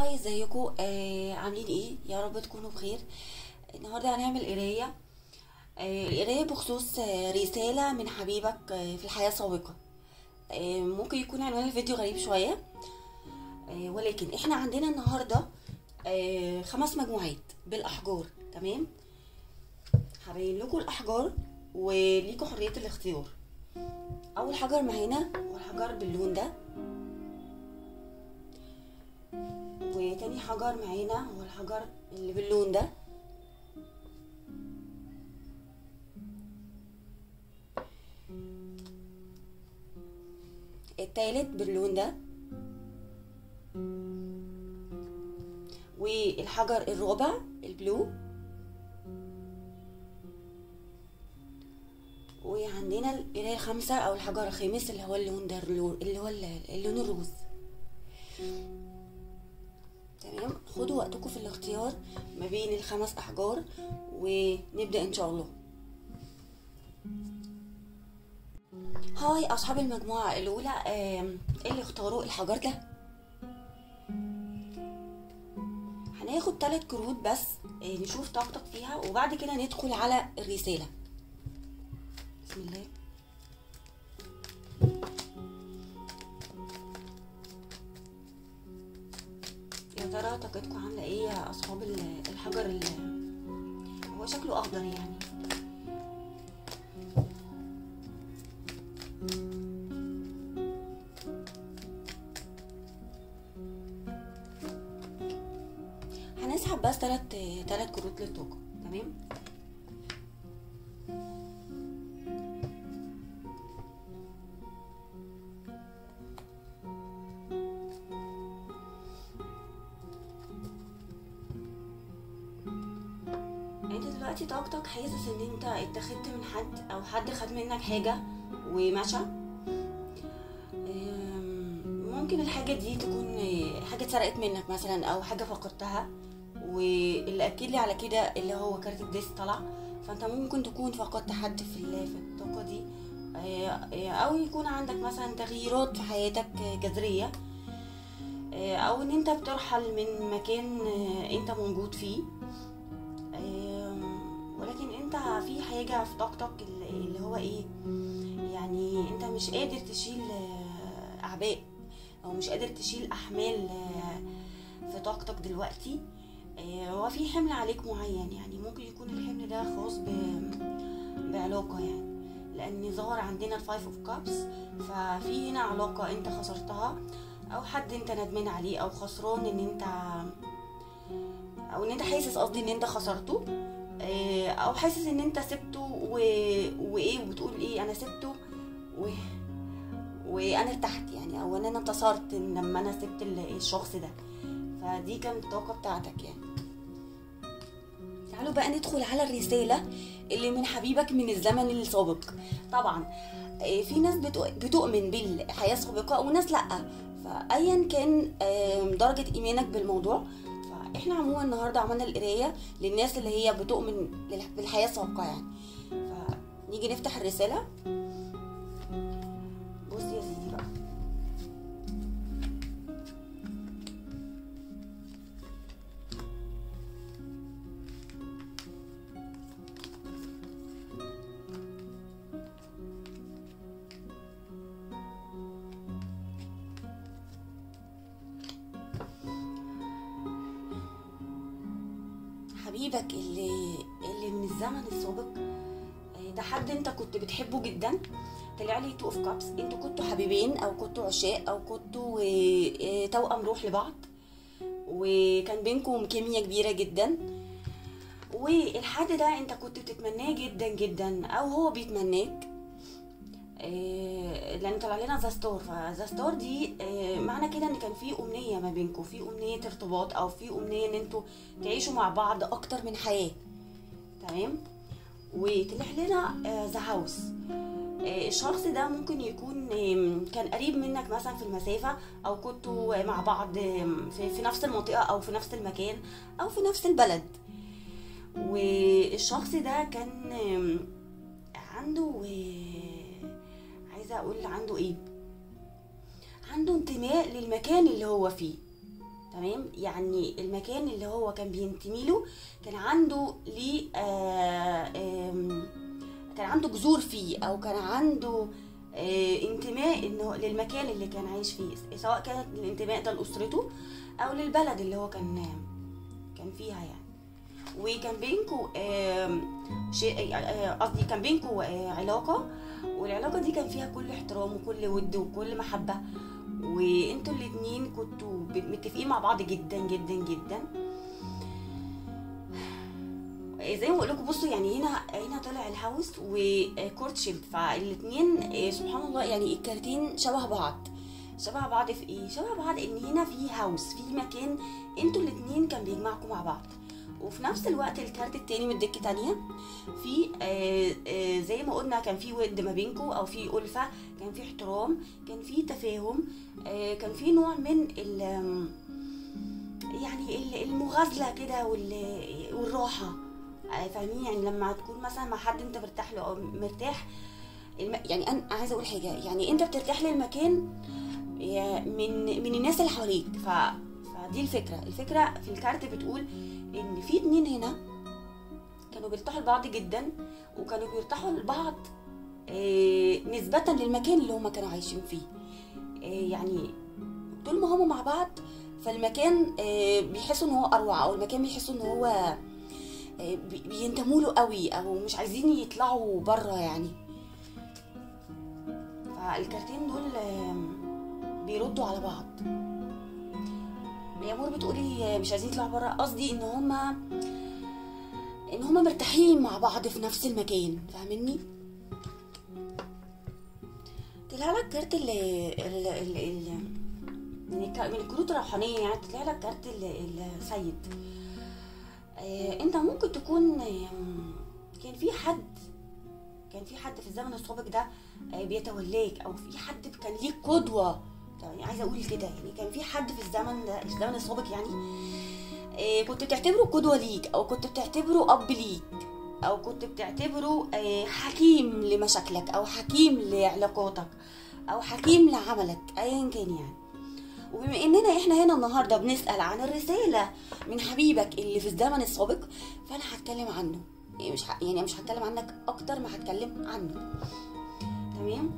هاي ازيكم آه عاملين ايه يا رب تكونوا بخير النهارده هنعمل قرايه آه القرايه بخصوص آه رساله من حبيبك آه في الحياه السابقه آه ممكن يكون عنوان الفيديو غريب شويه آه ولكن احنا عندنا النهارده آه خمس مجموعات بالاحجار تمام هبين لكم الاحجار وليكوا حريه الاختيار اول حجر معانا هو الحجر باللون ده وتاني حجر معانا هو الحجر اللي باللون ده التالت باللون ده والحجر الرابع البلو وعندنا القرايه الخامسه او الحجر الخامس اللي هو اللون ده اللي هو اللون الروز تمام خدوا وقتكم في الاختيار ما بين الخمس احجار ونبدا ان شاء الله هاي اصحاب المجموعه الاولى اللي اختاروا الحجر ده هناخد ثلاث كروت بس نشوف طاقتك فيها وبعد كده ندخل على الرساله بسم الله يا ترى طاقتكم عامله ايه يا اصحاب الحجر اللي هو شكله اخضر يعني هنسحب بس تلات تلات كروت للطاقه تمام انت دلوقتي طاقتك حاسس ان انت اتخذت من حد او حد خد منك حاجة ومشى ممكن الحاجة دي تكون حاجة اتسرقت منك مثلا او حاجة فقدتها واللي اكد لي على كده اللي هو كارت الديس طلع فانت ممكن تكون فقدت حد في في الطاقة دي او يكون عندك مثلا تغييرات في حياتك جذرية او ان انت بترحل من مكان انت موجود فيه ولكن انت في حاجه في طاقتك اللي هو ايه يعني انت مش قادر تشيل اعباء او مش قادر تشيل احمال في طاقتك دلوقتي هو في حمل عليك معين يعني ممكن يكون الحمل ده خاص بعلاقه يعني لان ظهر عندنا الفايف اوف كابس ففي هنا علاقه انت خسرتها او حد انت ندمان عليه او خسران ان انت او ان انت حاسس قصدي ان انت خسرته او حاسس ان انت سبته و... وايه وبتقول ايه انا سبته و... وانا ارتحت يعني او ان انا انتصرت لما انا سبت الشخص ده فدي كانت الطاقه بتاعتك يعني تعالوا بقى ندخل على الرساله اللي من حبيبك من الزمن السابق طبعا في ناس بتؤمن بالحياه السابقه وناس لا فايا كان درجه ايمانك بالموضوع احنا عموما النهارده عملنا القرايه للناس اللي هي بتؤمن بالحياه السابقه يعني فنيجي نفتح الرساله بص يا سيدي بقى حبيبك اللي اللي من الزمن السابق ده حد انت كنت بتحبه جدا طلع لي تو اوف كابس انتوا كنتوا حبيبين او كنتوا عشاق او كنتوا توأم روح لبعض وكان بينكم كيمياء كبيرة جدا والحد ده انت كنت بتتمناه جدا جدا او هو بيتمناك لان طلع لنا ذا ستار فذا ستار دي معنى كده ان كان في امنيه ما بينكم في امنيه ارتباط او في امنيه ان انتوا تعيشوا مع بعض اكتر من حياه تمام وطلع لنا ذا هاوس الشخص ده ممكن يكون كان قريب منك مثلا في المسافة أو كنتوا مع بعض في نفس المنطقة أو في نفس المكان أو في نفس البلد والشخص ده كان عنده عايزه اقول عنده ايه عنده انتماء للمكان اللي هو فيه تمام يعني المكان اللي هو كان بينتمي له كان عنده ليه آه آم، كان عنده جذور فيه او كان عنده آه انتماء انه للمكان اللي كان عايش فيه سواء كان الانتماء ده لاسرته او للبلد اللي هو كان كان فيها يعني وكان بينكو آم، شيء آه، قصدي كان بينكو آه، علاقة والعلاقة دي كان فيها كل احترام وكل ود وكل محبة وانتوا الاتنين كنتوا ب- متفقين مع بعض جدا جدا جدا زي ما بقول لكم بصوا يعني هنا هنا طلع الهاوس وكورتشيب فالاتنين آه، سبحان الله يعني الكارتين شبه بعض شبه بعض في ايه شبه بعض ان هنا في هاوس في مكان انتوا الاتنين كان بيجمعكم مع بعض وفي نفس الوقت الكارت التاني من الدكة تانية في آه آه زي ما قلنا كان في ود ما بينكم او في ألفة كان في احترام كان في تفاهم آه كان في نوع من ال يعني ال- المغازلة كده وال- والراحة آه فاهمين يعني لما تكون مثلا مع حد انت مرتاح له او مرتاح الم... يعني انا عايزه اقول حاجه يعني انت بترتاح للمكان يا- من من الناس اللي حواليك ف... فدي الفكره الفكره في الكارت بتقول ان في اتنين هنا كانوا بيرتاحوا لبعض جدا وكانوا بيرتاحوا لبعض آه، نسبة للمكان اللي هما كانوا عايشين فيه آه، يعني طول ما هما مع بعض فالمكان آه، بيحسوا ان هو اروع او المكان بيحسوا ان هو آه، بي- بينتموا له قوي او مش عايزين يطلعوا بره يعني فالكارتين دول آم، بيردوا على بعض يا مور بتقولي مش عايزين يطلعوا بره قصدي ان هما ان هما مرتاحين مع بعض في نفس المكان فاهمني طلع لك كارت ال ال ال ال من الك- من الكروت الروحانيه يعني طلع لك كارت ال- السيد آه، انت ممكن تكون آم، كان في حد كان في حد في الزمن السابق ده آه، بيتولاك او في حد كان ليك قدوه يعني عايزه اقول كده يعني كان في حد في الزمن ده الزمن السابق يعني آه، كنت بتعتبره قدوه ليك او كنت بتعتبره اب ليك او كنت بتعتبره آه، حكيم لمشاكلك او حكيم لعلاقاتك او حكيم لعملك ايا كان يعني وبما اننا احنا هنا النهارده بنسال عن الرساله من حبيبك اللي في الزمن السابق فانا هتكلم عنه يعني مش ه... يعني مش هتكلم عنك اكتر ما هتكلم عنه تمام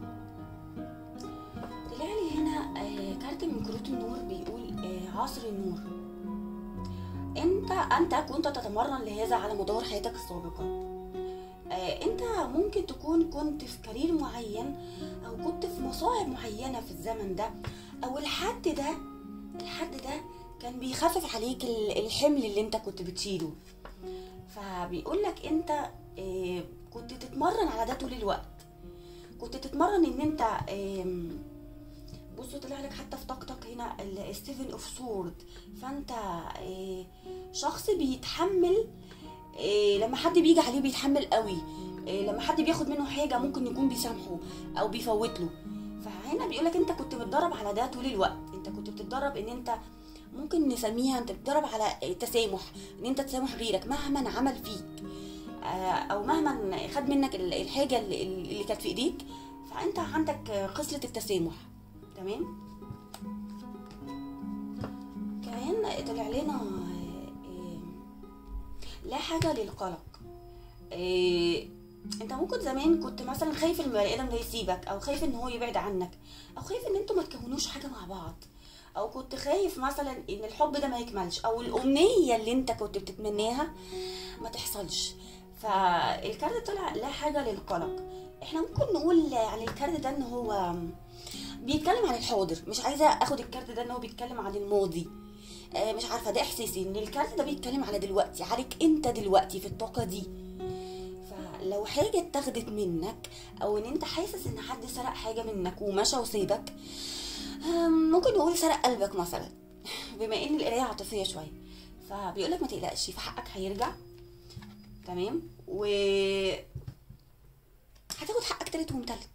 طلع لي هنا آه، كارت من كروت النور بيقول آه، عصر النور انت انت كنت تتمرن لهذا على مدار حياتك السابقه آه، انت ممكن تكون كنت في كارير معين او كنت في مصاعب معينه في الزمن ده او الحد ده الحد ده كان بيخفف عليك ال- الحمل اللي انت كنت بتشيله فبيقول لك انت آه، كنت تتمرن على ده طول الوقت كنت تتمرن ان انت آم، بصوا طلع لك حتى في طاقتك هنا الستيفن اوف سورد فانت آه، شخص بيتحمل آه، لما حد بيجي عليه بيتحمل قوي آه، لما حد بياخد منه حاجه ممكن يكون بيسامحه او بيفوت له فهنا بيقول لك انت كنت متدرب على ده طول الوقت انت كنت بتتدرب ان انت ممكن نسميها انت بتدرب على التسامح ان انت تسامح غيرك مهما عمل فيك آه، او مهما خد منك ال- الحاجه اللي, اللي كانت في ايديك فانت عندك خصله التسامح تمام كمان طلع لنا آه، آه، لا حاجه للقلق آه، انت ممكن زمان كنت مثلا خايف ان البني ادم ده يسيبك او خايف ان هو يبعد عنك او خايف ان انتوا ما تكونوش حاجه مع بعض او كنت خايف مثلا ان الحب ده ما يكملش او الامنيه اللي انت كنت بتتمناها ما تحصلش فالكارت طلع لا حاجه للقلق احنا ممكن نقول عن الكارت ده ان هو بيتكلم عن الحاضر مش عايزه اخد الكارت ده ان هو بيتكلم عن الماضي آه، مش عارفه ده احساسي ان الكارت ده بيتكلم على دلوقتي عليك انت دلوقتي في الطاقه دي فلو حاجه اتاخدت منك او ان انت حاسس ان حد سرق حاجه منك ومشى وسيبك آم، ممكن نقول سرق قلبك مثلا بما ان القرايه عاطفيه شويه فبيقول لك ما تقلقش في حقك هيرجع تمام و هتاخد حقك تالت ومتلت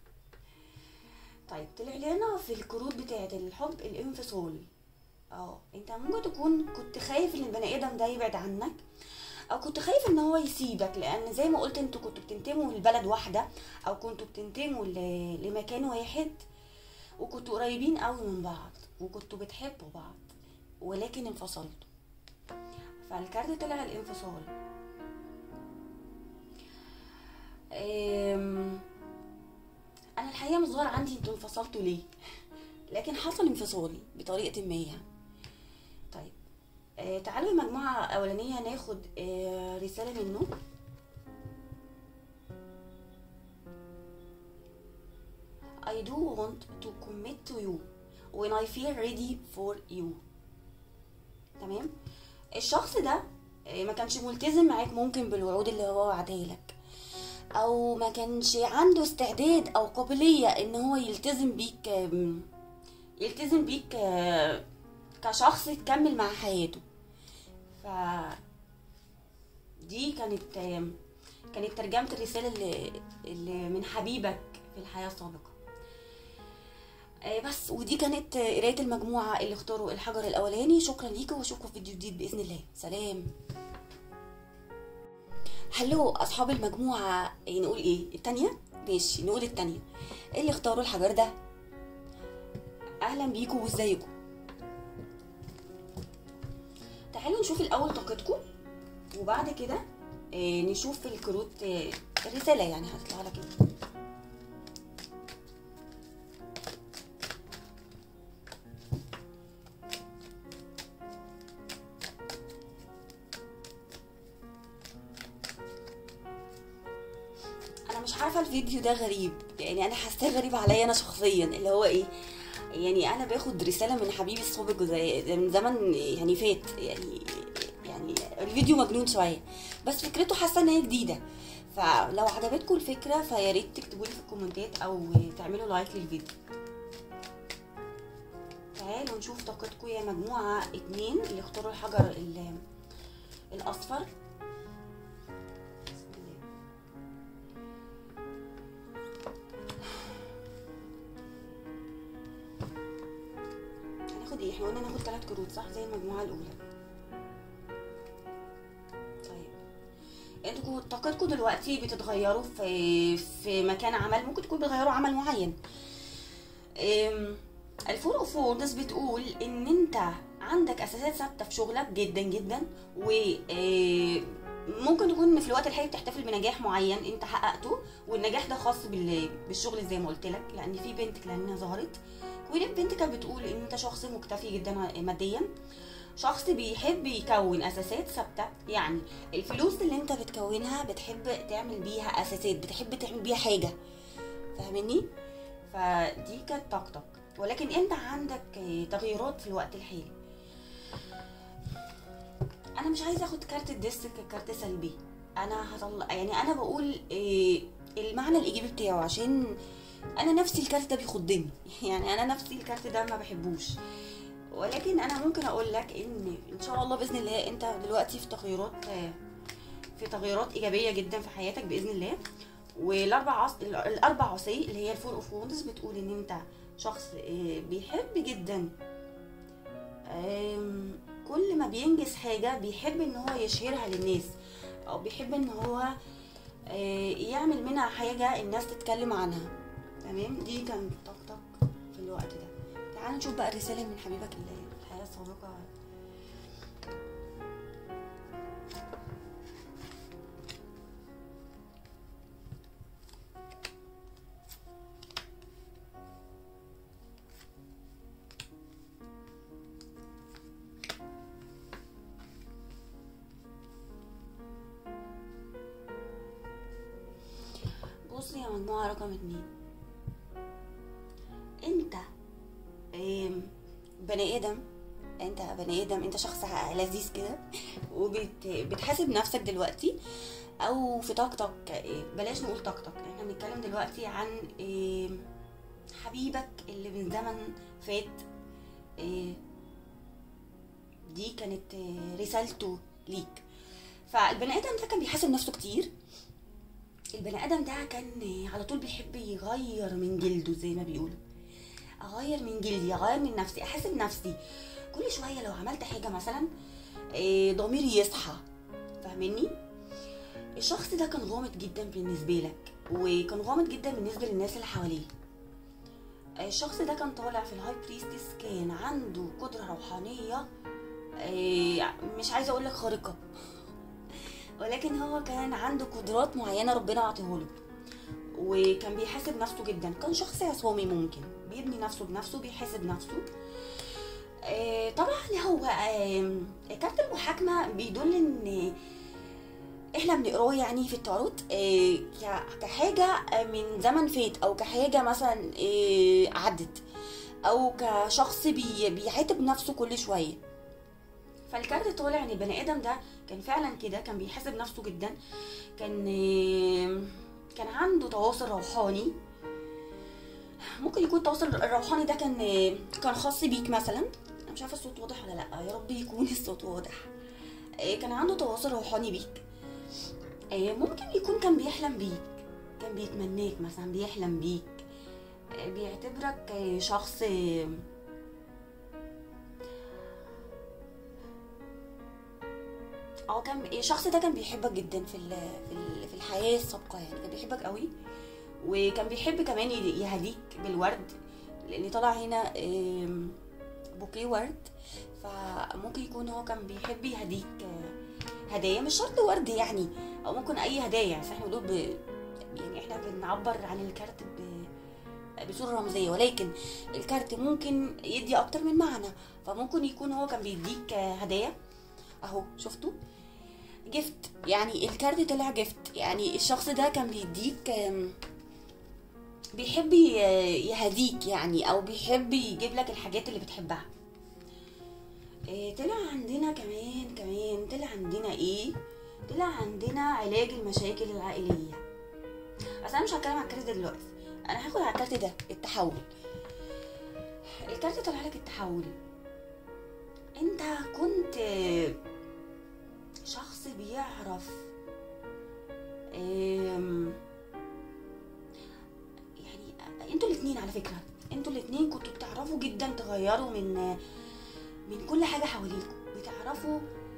طيب طلع لنا في الكروت بتاعه الحب الانفصال اه انت ممكن تكون كنت خايف ان البني ادم ده يبعد عنك او كنت خايف ان هو يسيبك لان زي ما قلت انتوا كنتوا بتنتموا لبلد واحده او كنتوا بتنتموا ل- لمكان واحد وكنتوا قريبين قوي من بعض وكنتوا بتحبوا بعض ولكن انفصلتوا فالكارت طلع الانفصال أم، انا الحقيقه مش ظاهر عندي انتوا انفصلتوا ليه لكن حصل انفصال بطريقه ما يعني طيب آه تعالوا المجموعه الاولانيه ناخد آه رساله منه I do want to commit to you when I feel ready for you تمام الشخص ده آه، ما كانش ملتزم معاك ممكن بالوعود اللي هو وعدها لك او ما كانش عنده استعداد او قابلية ان هو يلتزم بيك آم، يلتزم بيك آه، كشخص تكمل مع حياته ف دي كانت آم، كانت ترجمة الرسالة اللي, اللي من حبيبك في الحياة السابقة آه، بس ودي كانت آه، قراية المجموعة اللي اختاروا الحجر الأولاني شكرا ليكم واشوفكم في فيديو جديد بإذن الله سلام هلو أصحاب المجموعة إيه نقول إيه التانية ماشي نقول التانية اللي اختاروا الحجر ده أهلا بيكم وازيكم تعالوا نشوف الأول طاقتكم وبعد كده آه، نشوف في الكروت آه، الرسالة يعني هتطلع لك ايه انا مش عارفه الفيديو ده غريب يعني انا حاساه غريب عليا انا شخصيا اللي هو ايه يعني انا باخد رساله من حبيبي السابق زي زي من زمن يعني فات يعني يعني الفيديو مجنون شويه بس فكرته حاسه ان هي جديده فلو عجبتكم الفكره فيا ريت تكتبوا لي في الكومنتات او تعملوا لايك للفيديو تعالوا نشوف طاقتكم يا مجموعه اتنين اللي اختاروا الحجر ال- الاصفر بسم الله هناخد ايه احنا قلنا ناخد ثلاث كروت صح زي المجموعه الاولى طيب انتوا طاقتكم دلوقتي بتتغيروا في في مكان عمل ممكن تكونوا بتغيروا عمل معين أم، الفور اوف ووردز بتقول ان انت عندك اساسات ثابته في شغلك جدا جدا و آه، ممكن تكون في الوقت الحالي بتحتفل بنجاح معين انت حققته والنجاح ده خاص بال- بالشغل زي ما قلت لك لان في بنت لانها ظهرت والبنت كانت بتقول ان انت شخص مكتفي جدا ماديا شخص بيحب يكون اساسات ثابته يعني الفلوس اللي انت بتكونها بتحب تعمل بيها اساسات بتحب تعمل بيها حاجه فاهمني فدي كانت طاقتك ولكن انت عندك آه، تغيرات في الوقت الحالي انا مش عايزه اخد كارت الديسك ككارت سلبي انا هطلع يعني انا بقول إيه المعنى الايجابي بتاعه عشان انا نفسي الكارت ده بيخضني يعني انا نفسي الكارت ده ما بحبوش ولكن انا ممكن اقول لك ان ان شاء الله باذن الله انت دلوقتي في تغيرات آه، في تغيرات ايجابيه جدا في حياتك باذن الله والاربع عص... الاربع عصي اللي هي الفور اوف ووندز بتقول ان انت شخص آه، بيحب جدا آم، كل ما بينجز حاجه بيحب ان هو يشهرها للناس او بيحب ان هو آه، يعمل منها حاجه الناس تتكلم عنها تمام دي كانت طاقتك في الوقت ده تعال نشوف بقى الرساله من حبيبك اللي في الحياه السابقه بص يا مجموعة رقم اتنين انت آم، بني ادم انت بني ادم انت شخص لذيذ كده وبتحاسب نفسك دلوقتي او في طاقتك آه، بلاش نقول طاقتك احنا بنتكلم دلوقتي عن آم، حبيبك اللي من زمن فات آه، دي كانت آه، رسالته ليك فالبني ادم ده كان بيحاسب نفسه كتير البني ادم ده كان على طول بيحب يغير من جلده زي ما بيقولوا اغير من جلدي اغير من نفسي احاسب نفسي كل شويه لو عملت حاجه مثلا إيه، ضميري يصحى فاهمني الشخص ده كان غامض جدا بالنسبه لك وكان غامض جدا بالنسبه للناس اللي حواليه الشخص ده كان طالع في الهاي بريستس كان عنده قدره روحانيه آه، مش عايزه اقول لك خارقه ولكن هو كان عنده قدرات معينه ربنا عطيهوله وكان بيحاسب نفسه جدا كان شخص عصامي ممكن بيبني نفسه بنفسه بيحاسب نفسه آه، طبعا هو آه، كارت المحاكمة بيدل ان احنا بنقراه يعني في التاروت آه، ك- كحاجة من زمن فات او كحاجة مثلا آه، عدت او كشخص بي- بيعاتب نفسه كل شوية فالكارت طالع ان البني ادم ده كان فعلا كده كان بيحاسب نفسه جدا كان آه، كان عنده تواصل روحاني ممكن يكون التواصل الروحاني ده كان كان خاص بيك مثلا انا مش عارفه الصوت واضح ولا لا يا رب يكون الصوت واضح إيه، كان عنده تواصل روحاني بيك إيه، ممكن يكون كان بيحلم بيك كان بيتمناك مثلا بيحلم بيك إيه، بيعتبرك إيه، شخص إيه، اه كان الشخص ده كان بيحبك جدا في ال- في ال- في الحياه السابقه يعني كان بيحبك قوي وكان بيحب كمان ي- يهديك بالورد لان طلع هنا آم، بوكيه ورد فممكن يكون هو كان بيحب يهديك آه، هدايا مش شرط ورد يعني او ممكن اي هدايا بس احنا بنقول ب... يعني احنا بنعبر عن الكارت ب... بصوره رمزيه ولكن الكارت ممكن يدي اكتر من معنى فممكن يكون هو كان بيديك آه، هدايا اهو شفتوا جفت يعني الكارت طلع جفت يعني الشخص ده كان بيديك آم، بيحب ي- يهديك يعني او بيحب يجيب لك الحاجات اللي بتحبها إيه، طلع عندنا كمان كمان طلع عندنا ايه طلع عندنا علاج المشاكل العائلية بس انا مش هتكلم على الكارت ده دلوقتي انا هاخد على الكارت ده التحول الكارت طلع لك التحول انت كنت شخص بيعرف أم، يعني انتوا الاتنين على فكرة انتوا الاتنين كنتوا بتعرفوا جدا تغيروا من من كل حاجة حواليكم بتعرفوا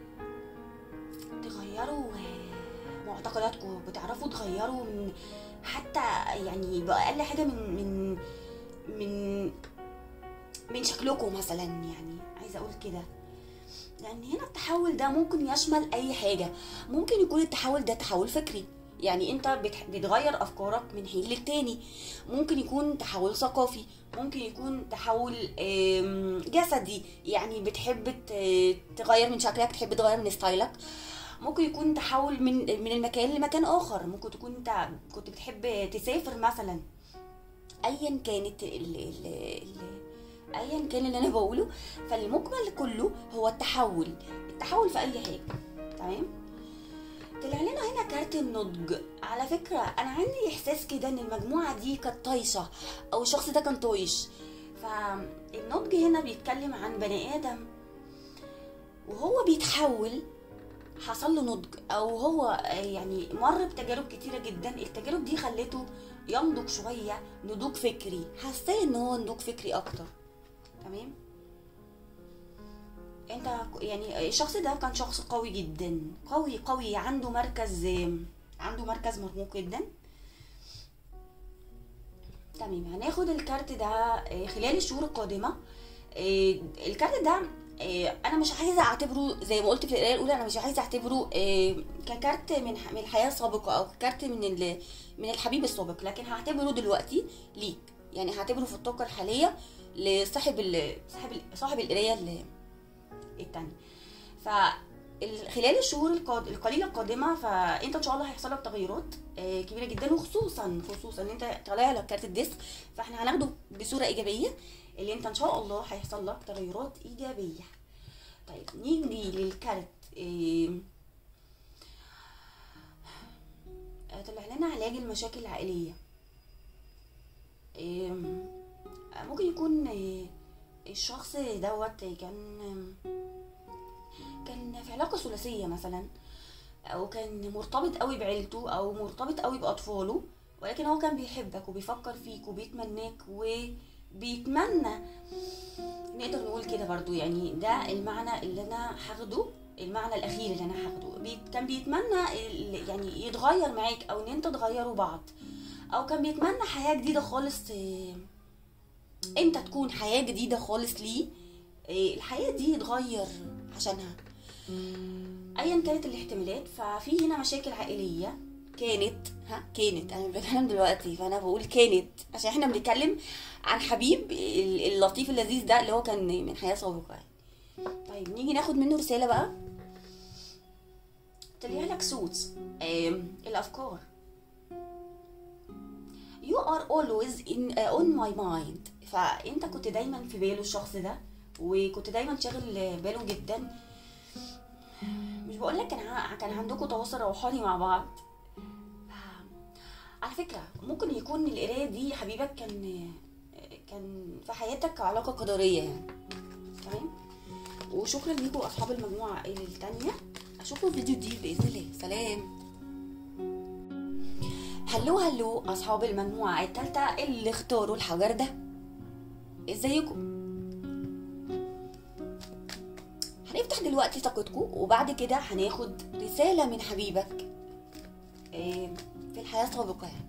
تغيروا آه، معتقداتكم بتعرفوا تغيروا من حتى يعني بأقل حاجة من من من من شكلكم مثلا يعني عايزة أقول كده لأن هنا التحول ده ممكن يشمل أي حاجة ممكن يكون التحول ده تحول فكري يعني انت بتح- بتغير افكارك من حين للتاني ممكن يكون تحول ثقافي ممكن يكون تحول آم، جسدي يعني بتحب ت- تغير من شكلك تحب تغير من ستايلك ممكن يكون تحول من من المكان لمكان اخر ممكن تكون انت كنت بتحب تسافر مثلا ايا كانت ال ال ال ايا كان اللي انا بقوله فالمجمل كله هو التحول التحول في اي حاجه تمام طلع لنا هنا كارت النضج على فكرة أنا عندي إحساس كده إن المجموعة دي كانت طايشة أو الشخص ده كان طايش فالنضج هنا بيتكلم عن بني آدم وهو بيتحول حصل له نضج أو هو آه، يعني مر بتجارب كتيرة جدا التجارب دي خلته ينضج شوية نضوج فكري حاساه إن هو نضوج فكري أكتر تمام انت يعني الشخص ده كان شخص قوي جدا قوي قوي عنده مركز عنده مركز مرموق جدا تمام هناخد الكارت ده آه، خلال الشهور القادمة آه، الكارت ده آه، انا مش عايزه اعتبره زي ما قلت في القرايه الاولى انا مش عايزه اعتبره آه، ككارت من من الحياه السابقه او كارت من ال- من الحبيب السابق لكن هعتبره دلوقتي ليك يعني هعتبره في الطاقه الحاليه لصاحب ال- صاحب ال- صاحب القرايه ال- التانية ف ال- خلال الشهور القاد- القليله القادمه فانت ان شاء الله هيحصل لك تغيرات آه، كبيره جدا وخصوصا خصوصا ان انت طالع لك كارت الديسك فاحنا هناخده بصوره ايجابيه اللي انت ان شاء الله هيحصل لك تغيرات ايجابيه طيب نيجي للكارت آه، آه، طلع لنا علاج المشاكل العائليه آم، آه، ممكن يكون آه، الشخص دوت كان كان في علاقة ثلاثية مثلا أو كان مرتبط قوي بعيلته أو مرتبط قوي بأطفاله ولكن هو كان بيحبك وبيفكر فيك وبيتمناك وبيتمنى نقدر نقول كده برضو يعني ده المعنى اللي أنا هاخده المعنى الأخير اللي أنا هاخده بي- كان بيتمنى ال- يعني يتغير معاك أو إن أنت تغيروا بعض أو كان بيتمنى حياة جديدة خالص آه، انت تكون حياة جديدة خالص ليه إيه، الحياة دي تغير عشانها ايا كانت الاحتمالات ففي هنا مشاكل عائليه كانت ها كانت انا بتكلم دلوقتي فانا بقول كانت عشان احنا بنتكلم عن حبيب ال- اللطيف اللذيذ ده اللي هو كان من حياه سابقه يعني. طيب نيجي ناخد منه رساله بقى طلع لك صوت آم، الافكار you are always in uh, on my mind فانت كنت دايما في باله الشخص ده وكنت دايما شاغل باله جدا مش بقول لك كان ع- كان عندكم تواصل روحاني مع بعض ف- على فكره ممكن يكون القرايه دي حبيبك كان كان في حياتك علاقه قدريه يعني تمام وشكرا ليكم اصحاب المجموعه التانية اشوفكم في فيديو جديد باذن الله سلام هلو هلو اصحاب المجموعه التالتة اللي اختاروا الحجر ده ازيكم هنفتح دلوقتي طاقتكم وبعد كده هناخد رسالة من حبيبك آه، في الحياة السابقة يعني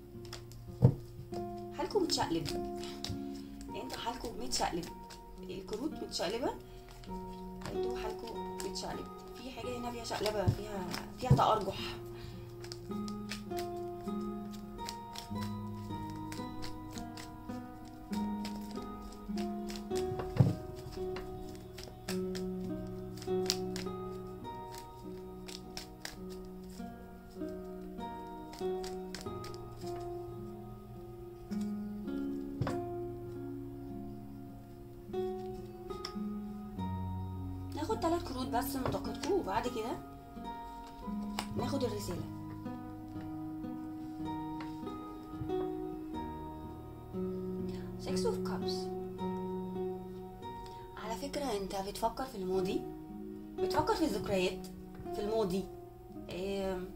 حالكم متشقلب انتوا حالكم متشقلب الكروت متشقلبة انتوا حالكم متشقلب في حاجة هنا فيها شقلبة فيها فيها تأرجح ناخد ثلاث كروت بس من طاقتكم وبعد كده ناخد الرسالة Six of Cups على فكرة انت بتفكر في الماضي بتفكر في الذكريات في الماضي آم،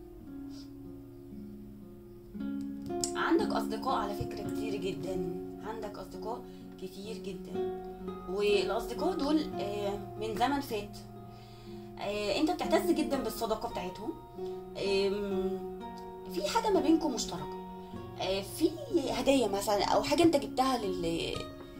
عندك أصدقاء على فكرة كتير جدا عندك أصدقاء كتير جدا والأصدقاء دول آه، من زمن فات آه، انت بتعتز جدا بالصداقة بتاعتهم آم، في حاجة ما بينكم مشتركة آه، في هدية مثلا أو حاجة انت جبتها لل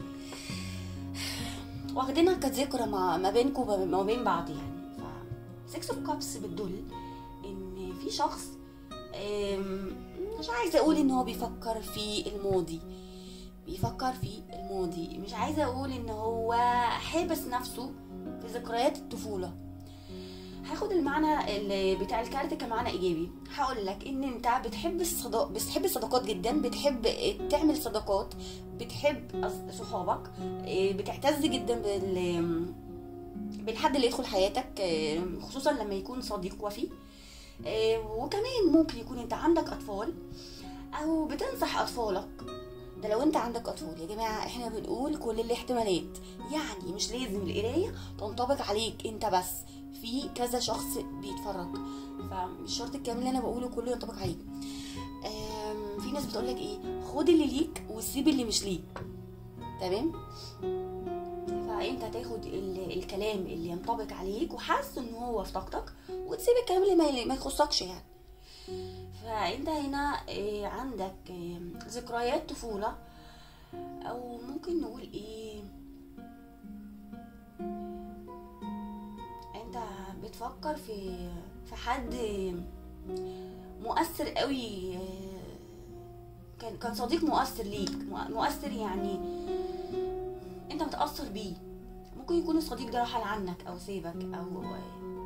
واخدينها كذكرى مع ما بينكم وما بين بعض يعني ف سكس اوف كابس بتدل ان في شخص آم، مش عايزه اقول ان هو بيفكر في الماضي بيفكر في الماضي مش عايزه اقول ان هو حابس نفسه في ذكريات الطفوله هاخد المعنى اللي بتاع الكارت كمعنى ايجابي هقول لك ان انت بتحب الصداق بتحب الصداقات جدا بتحب تعمل صداقات بتحب أص- صحابك إيه، بتعتز جدا بال بالحد اللي يدخل حياتك إيه، خصوصا لما يكون صديق وفي إيه، وكمان ممكن يكون انت عندك اطفال او بتنصح اطفالك ده لو انت عندك اطفال يا جماعه احنا بنقول كل الاحتمالات يعني مش لازم القرايه تنطبق عليك انت بس في كذا شخص بيتفرج فمش شرط الكلام اللي انا بقوله كله ينطبق عليك آم، في ناس بتقولك ايه خد اللي ليك وسيب اللي مش ليك تمام فانت هتاخد ال- الكلام اللي ينطبق عليك وحاسس ان هو في طاقتك وتسيب الكلام اللي ما- ما يخصكش يعني فانت هنا آه، عندك آه، ذكريات طفولة او ممكن نقول ايه انت بتفكر في في حد مؤثر قوي آه، كان كان صديق مؤثر ليك مؤ- مؤثر يعني انت متأثر بيه ممكن يكون الصديق ده رحل عنك او سيبك او, أو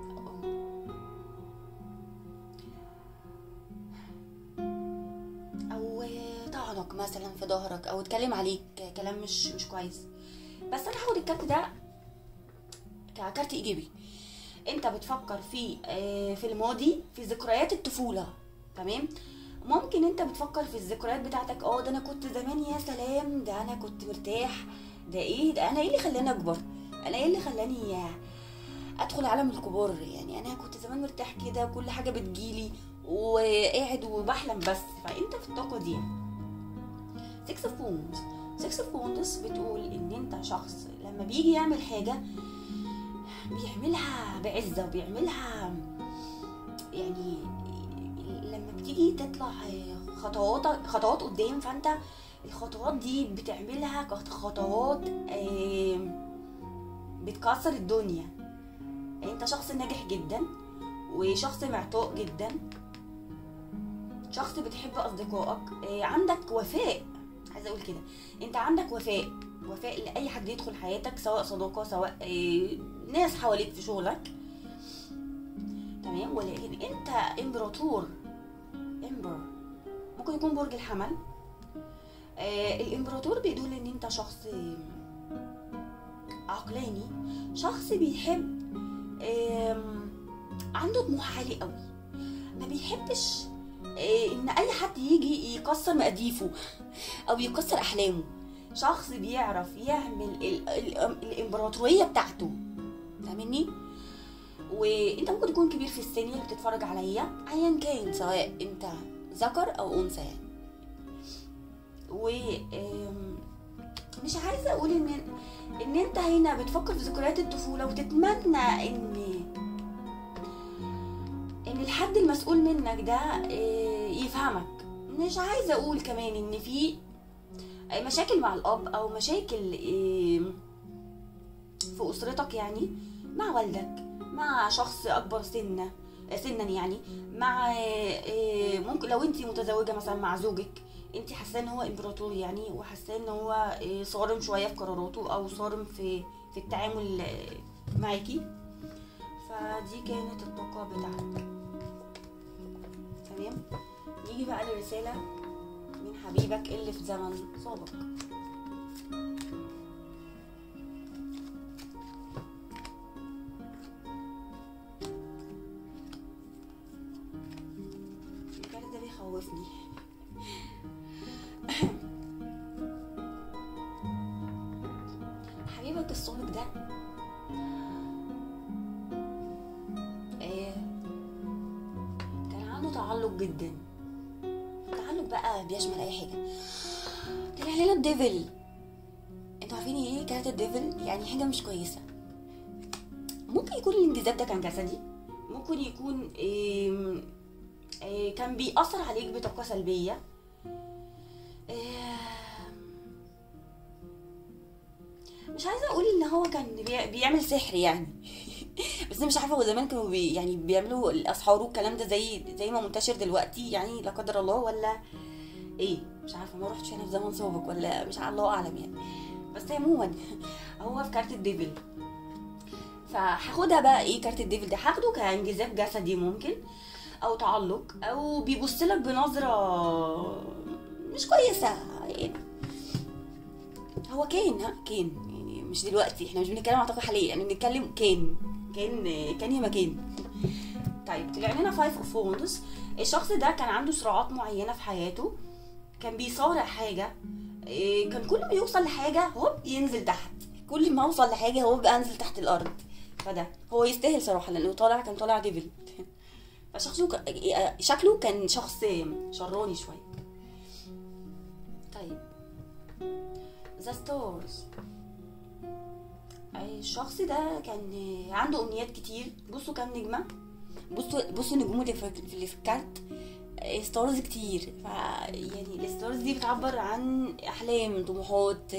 او طعنك مثلا في ظهرك او اتكلم عليك كلام مش مش كويس بس انا هاخد الكارت ده ككارت ايجابي انت بتفكر في آه، في الماضي في ذكريات الطفوله تمام ممكن انت بتفكر في الذكريات بتاعتك اه ده انا كنت زمان يا سلام ده انا كنت مرتاح ده ايه ده انا ايه اللي خلاني اكبر انا ايه اللي خلاني ادخل عالم الكبار يعني انا كنت زمان مرتاح كده كل حاجه بتجيلي وقاعد وبحلم بس فانت في الطاقه دي سكس اوف ووندز سكس اوف ووندز بتقول ان انت شخص لما بيجي يعمل حاجه بيعملها بعزه وبيعملها يعني لما بتيجي تطلع خطوات خطوات قدام فانت الخطوات دي بتعملها كخطوات آه، بتكسر الدنيا انت شخص ناجح جدا وشخص معطاء جدا شخص بتحب اصدقائك آه، عندك وفاء عايزه اقول كده انت عندك وفاء وفاء لاي حد يدخل حياتك سواء صداقه سواء آه، ناس حواليك في شغلك تمام ولكن انت امبراطور امبر ممكن يكون برج الحمل آه الامبراطور بيدل ان انت شخص عقلاني شخص بيحب آم، عنده طموح عالي قوي ما بيحبش آه، ان اي حد يجي يكسر مقاديفه او يكسر احلامه شخص بيعرف يعمل ال- ال- الامبراطوريه بتاعته فاهمني وانت ممكن تكون كبير في السن اللي بتتفرج عليا ايا كان سواء انت ذكر او انثى يعني و آم، مش عايزه اقول ان ان انت هنا بتفكر في ذكريات الطفوله وتتمنى ان ان الحد المسؤول منك ده آه، يفهمك مش عايزه اقول كمان ان في مشاكل مع الاب او مشاكل آه، في اسرتك يعني مع والدك مع شخص اكبر سنا سنا يعني مع آه، ممكن لو انت متزوجه مثلا مع زوجك انت حاسه ان هو امبراطور يعني وحاسه ان هو آه، صارم شويه في قراراته او صارم في في التعامل آه، معاكي فدي كانت الطاقه بتاعتك تمام نيجي بقى لرساله من حبيبك اللي في زمن سابق الكارت ده بيخوفني حبيبك السابق ده آه، كان عنده تعلق جدا التعلق بقى بيشمل اي حاجه طلع لنا الديفل انتوا عارفين ايه كانت الديفل يعني حاجه مش كويسه ممكن يكون الانجذاب ده كان جسدي ممكن يكون آم، آه، كان بيأثر عليك بطاقة سلبية آم، مش عايزة أقول إن هو كان بي- بيعمل سحر يعني بس أنا مش عارفة هو زمان كانوا بي يعني بيعملوا الأسحار والكلام ده زي زي ما منتشر دلوقتي يعني لا قدر الله ولا إيه مش عارفة ما رحتش أنا في زمن سابق ولا مش عارفة الله أعلم يعني بس عموما هو في كارت الديفل فهاخدها بقى ايه كارت الديفل ده هاخده كانجذاب جسدي ممكن او تعلق او بيبص لك بنظره مش كويسه يعني هو كان ها كان يعني مش دلوقتي احنا مش بنتكلم عن طاقه حاليا يعني بنتكلم كان كان كان يا مكان طيب طلع لنا فايف اوف وونز الشخص ده كان عنده صراعات معينه في حياته كان بيصارع حاجه إيه، كان كل ما يوصل لحاجه هوب ينزل تحت كل ما اوصل لحاجه هو بقى انزل تحت الارض فده هو يستاهل صراحه لانه طالع كان طالع ديفل فشخصه ك... شكله كان شخص شراني شويه طيب ذا ستارز الشخص ده كان عنده امنيات كتير بصوا كام نجمه بصوا بصوا النجوم اللي في اللي في الكارت ستارز كتير ف يعني الستارز دي بتعبر عن احلام طموحات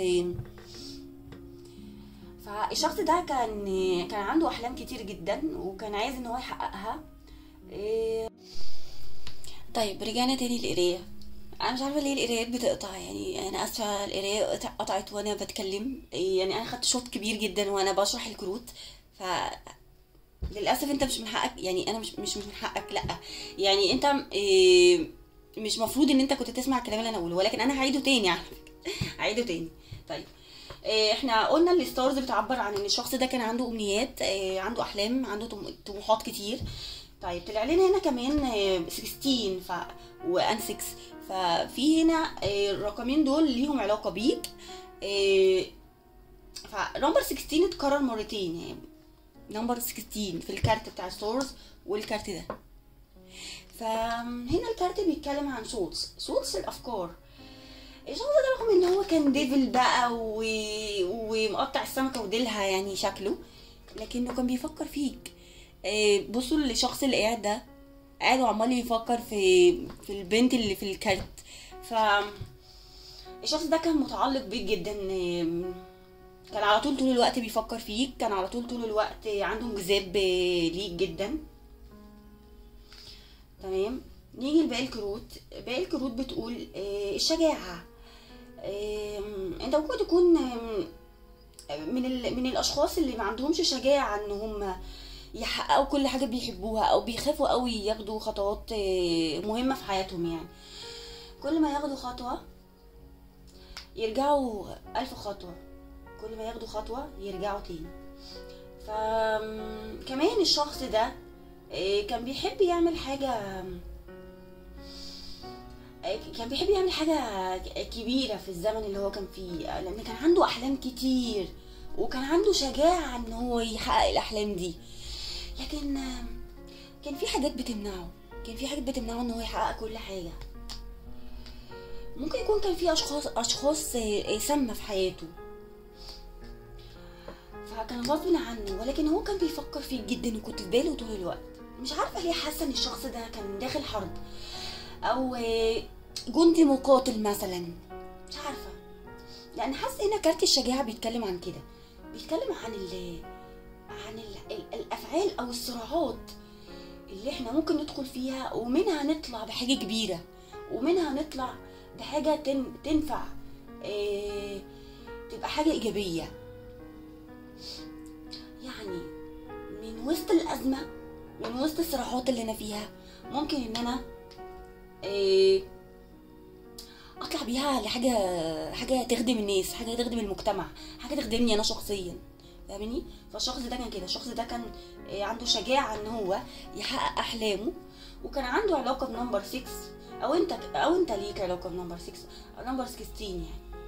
فالشخص ده كان كان عنده احلام كتير جدا وكان عايز ان هو يحققها إيه. طيب رجعنا تاني للقرايه انا مش عارفه ليه القرايات بتقطع يعني انا اسفه القرايه قطعت وانا بتكلم إيه يعني انا خدت شوط كبير جدا وانا بشرح الكروت ف للاسف انت مش من حقك يعني انا مش مش من حقك لا يعني انت إيه مش مفروض ان انت كنت تسمع الكلام اللي انا اقوله ولكن انا هعيده تاني على فكره هعيده تاني طيب إيه احنا قلنا الستارز بتعبر عن ان الشخص ده كان عنده امنيات إيه عنده احلام عنده طم- طموحات كتير طيب طلع لنا هنا كمان إيه، 16 ف وان 6 ففي هنا إيه، الرقمين دول ليهم علاقه بيك إيه، فنمبر 16 اتكرر مرتين يعني نمبر 16 في الكارت بتاع السورس والكارت ده فهنا الكارت بيتكلم عن صوت صوت الافكار الشخص ده رغم ان هو كان ديفل بقى و... ومقطع السمكه وديلها يعني شكله لكنه كان بيفكر فيك آه، بصوا للشخص اللي قاعد ده قاعد وعمال يفكر في في البنت اللي في الكارت ف الشخص ده كان متعلق بيك جدا آم، كان على طول طول الوقت بيفكر فيك كان على طول طول الوقت عنده انجذاب ليك جدا تمام نيجي لباقي الكروت باقي الكروت بتقول آه، الشجاعة آم، انت ممكن تكون آم، من ال... من الاشخاص اللي ما عندهمش شجاعة ان هم يحققوا كل حاجة بيحبوها او بيخافوا قوي ياخدوا خطوات آه، مهمة في حياتهم يعني كل ما ياخدوا خطوة يرجعوا ألف خطوة كل ما ياخدوا خطوة يرجعوا تاني فكمان الشخص ده آه، كان بيحب يعمل حاجة آه، كان بيحب يعمل حاجة كبيرة في الزمن اللي هو كان فيه لأن كان عنده أحلام كتير وكان عنده شجاعة إن هو يحقق الأحلام دي لكن آه، كان في حاجات بتمنعه كان في حاجات بتمنعه إن هو يحقق كل حاجة ممكن يكون كان في أشخاص أشخاص آه، آه، سامة في حياته فكان غصب عنه ولكن هو كان بيفكر فيك جدا وكنت في باله طول الوقت مش عارفه ليه حاسه ان الشخص ده كان داخل حرب او آه، جندي مقاتل مثلا مش عارفه لان حاسه هنا كارت الشجاعه بيتكلم عن كده بيتكلم عن ال عن ال ال الافعال او الصراعات اللي احنا ممكن ندخل فيها ومنها نطلع بحاجه كبيره ومنها نطلع بحاجه تن تنفع آه، تبقى حاجه ايجابيه يعني من وسط الأزمة من وسط الصراعات اللي أنا فيها ممكن إن أنا إيه، أطلع بيها لحاجة حاجة تخدم الناس حاجة تخدم المجتمع حاجة تخدمني أنا شخصيا فاهمني فالشخص ده كان كده الشخص ده كان إيه، عنده شجاعة إن هو يحقق أحلامه وكان عنده علاقة بنمبر 6 أو أنت أو أنت ليك علاقة بنمبر 6 أو نمبر 16 يعني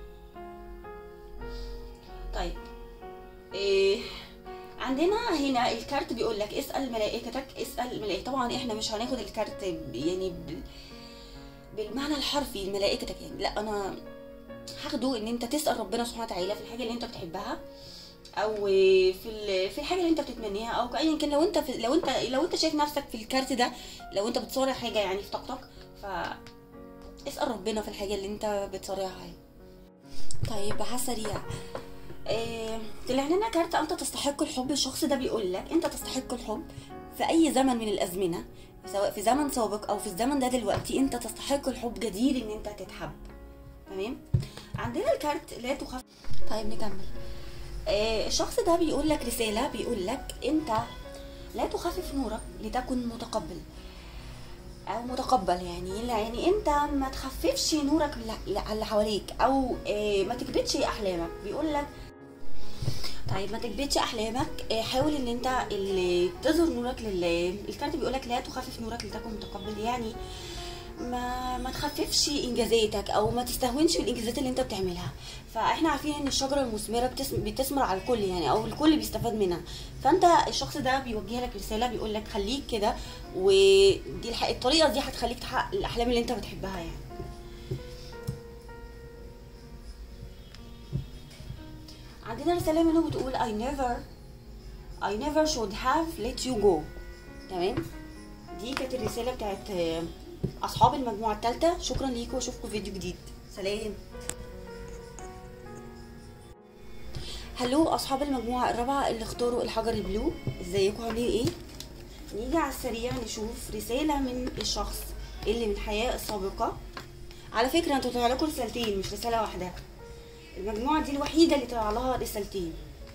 طيب إيه عندنا هنا الكارت بيقول لك اسال ملائكتك اسال ملائكة طبعا احنا مش هناخد الكارت ب- يعني بال- بالمعنى الحرفي ملائكتك يعني لا انا هاخده ان انت تسال ربنا سبحانه وتعالى في الحاجه اللي انت بتحبها او في ال- في الحاجه اللي انت بتتمنيها او ايا كان لو انت في لو انت لو انت شايف نفسك في الكارت ده لو انت بتصارع حاجه يعني في طاقتك ف اسال ربنا في الحاجه اللي انت بتصارعها يعني. طيب على السريع آه، طلع لنا كارت انت تستحق الحب الشخص ده بيقول لك انت تستحق الحب في اي زمن من الازمنه سواء في زمن سابق او في الزمن ده دلوقتي انت تستحق الحب جدير ان انت تتحب تمام عندنا الكارت لا تخاف طيب نكمل آه، الشخص ده بيقول لك رساله بيقول لك انت لا تخفف نورك لتكن متقبل او متقبل يعني لا يعني انت ما تخففش نورك ل- على اللي حواليك او آه، ما تكبتش احلامك بيقول لك طيب ما تكبتش احلامك آه، حاول ان انت اللي تظهر نورك لله الكارت بيقولك لا تخفف نورك لتكن متقبل يعني ما ما تخففش انجازاتك او ما تستهونش بالانجازات اللي انت بتعملها فاحنا عارفين ان الشجره المثمره بتسم- بتثمر على الكل يعني او الكل بيستفاد منها فانت الشخص ده بيوجه لك رساله بيقول لك خليك كده ودي الح- الطريقه دي هتخليك تحقق الاحلام اللي انت بتحبها يعني عندنا رسالة منه بتقول I never I never should have let you go تمام دي كانت الرسالة بتاعت آه، أصحاب المجموعة التالتة شكرا ليكم وأشوفكم في فيديو جديد سلام هلو أصحاب المجموعة الرابعة اللي اختاروا الحجر البلو ازيكم عاملين ايه نيجي على السريع نشوف رسالة من الشخص اللي من الحياة السابقة على فكرة انتوا طلع لكم رسالتين مش رسالة واحدة المجموعة دي الوحيدة اللي طلع لها رسالتين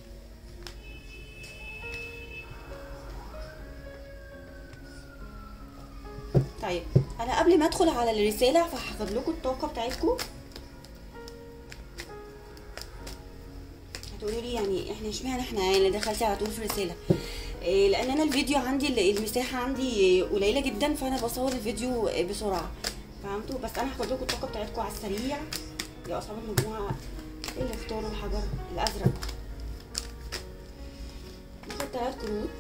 طيب انا قبل ما ادخل على الرسالة فهاخد لكم الطاقة بتاعتكم هتقولوا لي يعني احنا اشمعنى احنا يعني دخلتي على طول في الرسالة إيه لان انا الفيديو عندي ال- المساحة عندي قليلة جدا فانا بصور الفيديو بسرعة فهمتوا بس انا هاخد لكم الطاقة بتاعتكم على السريع يا اصحاب المجموعة اللي اختاروا الحجر الازرق ناخد تلات كروت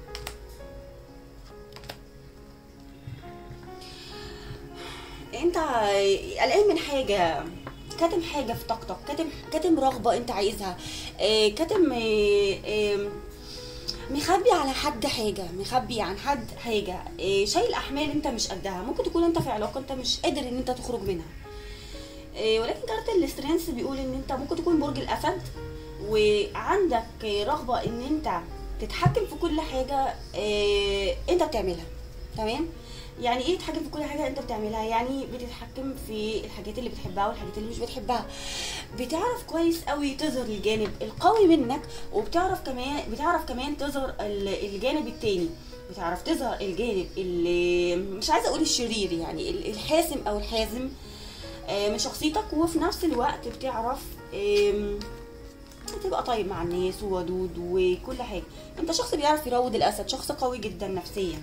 انت قلقان من حاجه كاتم حاجه في طاقتك كاتم كاتم رغبه انت عايزها آه، كاتم آه، آه، مخبي على حد حاجه مخبي عن حد حاجه آه، شايل احمال انت مش قدها ممكن تكون انت في علاقه انت مش قادر ان انت تخرج منها آه، ولكن كارت الاسترنس بيقول ان انت ممكن تكون برج الاسد وعندك رغبه ان انت تتحكم في كل حاجه آه، انت بتعملها تمام يعني ايه تتحكم في كل حاجه انت بتعملها يعني بتتحكم في الحاجات اللي بتحبها والحاجات اللي مش بتحبها بتعرف كويس قوي تظهر الجانب القوي منك وبتعرف كمان بتعرف كمان تظهر ال- الجانب التاني بتعرف تظهر الجانب اللي مش عايزه اقول الشرير يعني ال- الحاسم او الحازم آه، من شخصيتك وفي نفس الوقت بتعرف آم، تبقى طيب مع الناس وودود وكل حاجه انت شخص بيعرف يروض الاسد شخص قوي جدا نفسيا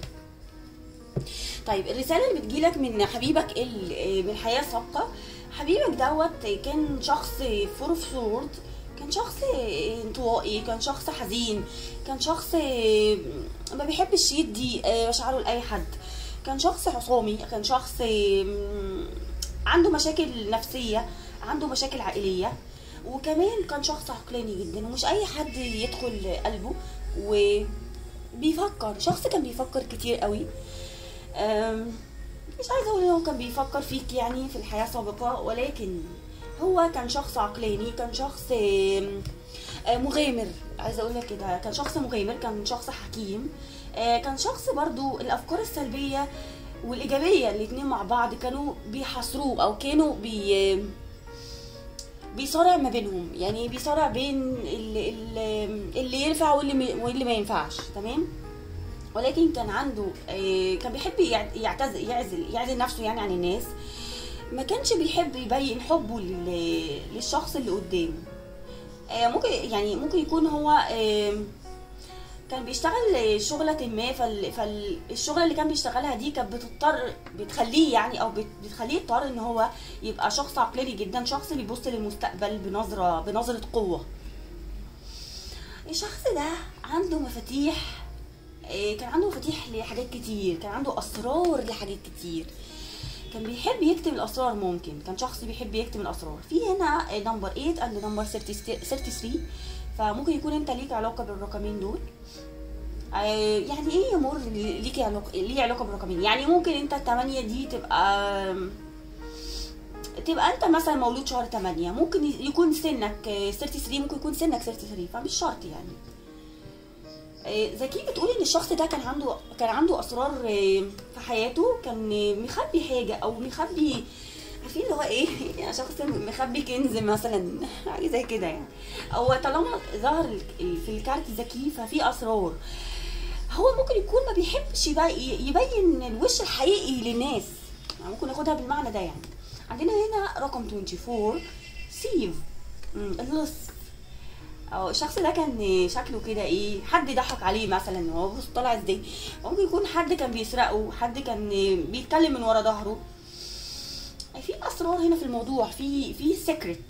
طيب الرساله اللي بتجيلك من حبيبك ال- من الحياه السابقه حبيبك دوت كان شخص فور اوف سورد كان شخص انطوائي كان شخص حزين كان شخص ما بيحبش يدي مشاعره لاي حد كان شخص عصامي كان شخص عنده مشاكل نفسيه عنده مشاكل عائليه وكمان كان شخص عقلاني جدا ومش اي حد يدخل قلبه وبيفكر شخص كان بيفكر كتير قوي أم، مش عايزه اقول ان هو كان بيفكر فيك يعني في الحياه السابقه ولكن هو كان شخص عقلاني كان شخص آم، آه، مغامر عايزه اقول لك كده كان شخص مغامر كان شخص حكيم آه، كان شخص برضو الافكار السلبيه والايجابيه الاتنين مع بعض كانوا بيحاصروه او كانوا بي بيصارع ما بينهم يعني بيصارع بين اللي, اللي, اللي ينفع واللي م- واللي ما ينفعش تمام ولكن كان عنده آه، كان بيحب يع- يعتزل يعزل يعزل نفسه يعني عن الناس ما كانش بيحب يبين حبه لل- للشخص اللي قدامه آه، ممكن يعني ممكن يكون هو آه، كان بيشتغل شغلة ما فال- فالشغلة اللي كان بيشتغلها دي كانت بتضطر بتخليه يعني او بت- بتخليه يضطر ان هو يبقى شخص عقلاني جدا شخص بيبص للمستقبل بنظرة بنظرة قوة الشخص ده عنده مفاتيح آه، كان عنده مفاتيح لحاجات كتير كان عنده اسرار لحاجات كتير كان بيحب يكتب الاسرار ممكن كان شخص بيحب يكتب الاسرار في هنا نمبر 8 اند نمبر 33 فممكن يكون انت ليك علاقه بالرقمين دول آه، يعني ايه يا مور ليك علاقه ليه علاقه بالرقمين يعني ممكن انت التمانية دي تبقى تبقى انت مثلا مولود شهر 8 ممكن يكون سنك آه، 33 ممكن يكون سنك 33 فمش شرط يعني آه، زكي بتقول ان الشخص ده كان عنده كان عنده اسرار آه، في حياته كان آه، مخبي حاجه او مخبي عارفين اللي هو ايه يعني شخص مخبي كنز مثلا حاجه زي كده يعني او طالما ظهر ال- ال- في الكارت ذكي ففي اسرار هو ممكن يكون ما بيحبش يبي- يبين الوش الحقيقي للناس يعني ممكن ناخدها بالمعنى ده يعني عندنا هنا رقم 24 سيف مم، اللص او الشخص ده كان شكله كده ايه حد ضحك عليه مثلا هو بص طالع ازاي ممكن يكون حد كان بيسرقه حد كان بيتكلم من ورا ظهره في اسرار هنا في الموضوع في في سيكريت